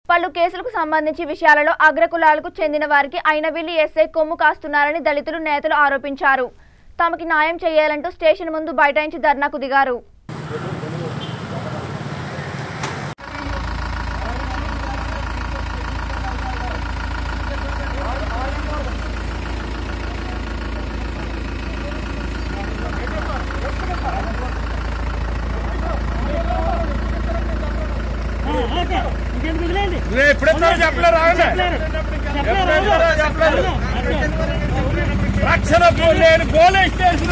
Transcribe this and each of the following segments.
పలు కేసులకు సంబంధించి విషయాలలో అగ్రకులాలకు చెందిన వారికి అయినవిల్లి ఎస్ఐ కొమ్ము కాస్తున్నారని దళితులు నేతలు ఆరోపించారు తమకి న్యాయం చేయాలంటూ స్టేషన్ ముందు బైఠాయించి ధర్నాకు దిగారు నువ్వు ఎప్పుడెప్పుడో చెప్పలేరు ఆగండి ఎప్పుడెప్పుడో చెప్పలేరు రక్షణ పో- లేని పోలీస్ స్టేషన్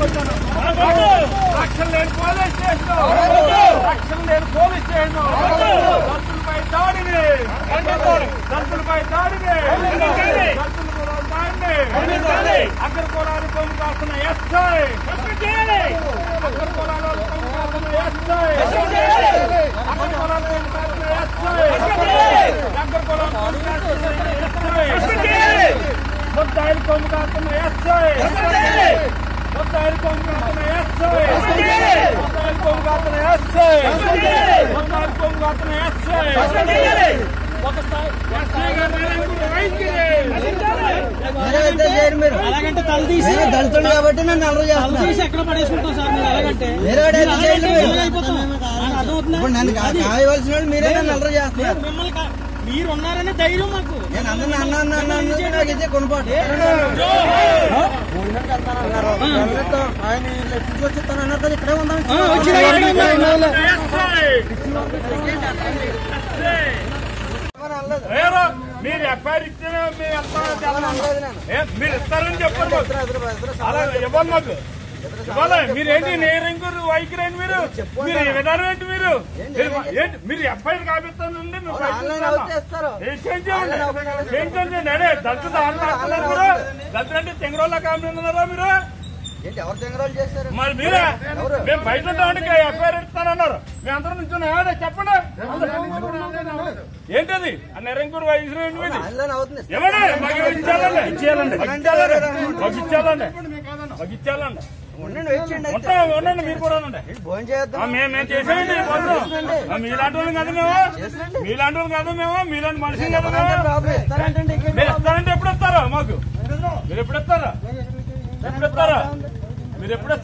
రక్షణ లేని పోలీస్ స్టేషన్ రక్షణ లేని పోలీస్ స్టేషన్ దళితులపై దాడిని దళితులపై దాడిని దళితులపై దాడిని అగ్ర కులాలు కొమ్ము కాస్తున్న ఎస్ఐ అగ్ర కులాలు కొమ్ము కాస్తున్న ఎస్ఐ అగ్ర కులాలు కొమ్ము కాస్తున్న ఎస్ఐ అగ్ర కులాలు కొమ్ము కాస్తున్న ఎస్ఐ ముద్దాయిలు కొమ్ము కాస్తున్న ఎస్ఐ ముద్దాయిలు కొమ్ము కాస్తున్న ఎస్ఐ ముద్దాయిలు కొమ్ము కాస్తున్న ఎస్ఐ ముద్దాయిలు కొమ్ము కాస్తున్న ఎస్ఐ ఒక స్థాయి ఎస్ఐ గారు నరేంద్ర వైద్యులే మీరైతే చేయరు మీరు అలాగంటే తల తీసి నేను దళితుడు కాబట్టి నన్ను అల్లరి తల చేస్తున్నారు తీసి ఎక్కడ పడేసుకుంటాం సార్ మీరు అలాగంటే మీరు ఎవరైతే మీరు అలాగంటే చేయండి మీరు. ఎలాగ అయిపోతాం? నాకు అర్థమవుతుందా? ఇప్పుడు నన్ను కా- అది కాయవలసిన వాళ్ళు మీరే నన్ను అల్లరి చేస్తున్నారు లేదు, మిమ్మల్ని కా- మీరు ఉన్నారనే ధైర్యం మాకు నేను అందరిని అన్న అన్న అన్న అన్న నాకు ఇచ్చే కొనుపాటు ఆయన తీసుకొచ్చిస్తానన్నారు కదా ఇక్కడే ఉందాం ఆ, వచ్చినా ఇక్కడే ఉందాం. ఏరో, మీరు ఎఫ్ఐఆర్ ఇచ్చిన మీ ఎంత ఏ, మీరు ఇస్తారని చెప్పండి మాకు. అలా ఇవ్వాలి మాకు ఇవ్వాలి మీరు ఏంటి నేరంగురు వైఖరేంటి మీరు మీరు ఈ విధానం ఏంటి మీరు మీరు ఏంటి మీరు ఎఫ్ఐఆర్ కాపిస్తానండి మేము ఆన్లైన్ అవుట్ చేస్తారు. చేయించండి చేయించండి నేనే దళితులు ఆడుతున్నారు మీరు దళితులు అంటే తెంగరోళ్ళ కామిస్తున్నారా మీరు ఏంటి ఎవరు తెంగరాలు చేశారు మరి మీరే మేము బయట ఉంటామండి ఎఫ్ఐఆర్ ఇస్తానన్నారు మేము అందరం నుంచి చెప్పండి ఏంటది ఆ నిరంకురు వయసు ఏంటి మీది? ఆన్లైన్ అవుతుంది ఇవ్వండి మాకు ఇచ్చేయాలండి ఇచ్చేయాలండి మాకు ఇచ్చేయాలండి మాకు ఇచ్చేయాలండి మాకు ఇచ్చేయాలండి ఉండండి వెయిట్ చేయండి అయితే. ఉంటాం ఉండండి మీరు కూడా ఉండండి భోజనం చేద్దాం ఆ, మేము మేము చేసేయండి మొత్తం. ఆ, మీలాంటి వాళ్ళం కదా మేము మీలాంటి వాళ్ళు కదా మేము మీలాంటి మనుషులు కదా మేము ప్రాబ్లం ఇస్తారంటే ఇంకేం మీరు ఇస్తారంటే ఎప్పుడు ఇస్తారా మాకు మీరు ఎప్పుడు ఇస్తారా ఎప్పుడు ఇస్తారా మీరు ఎప్పుడు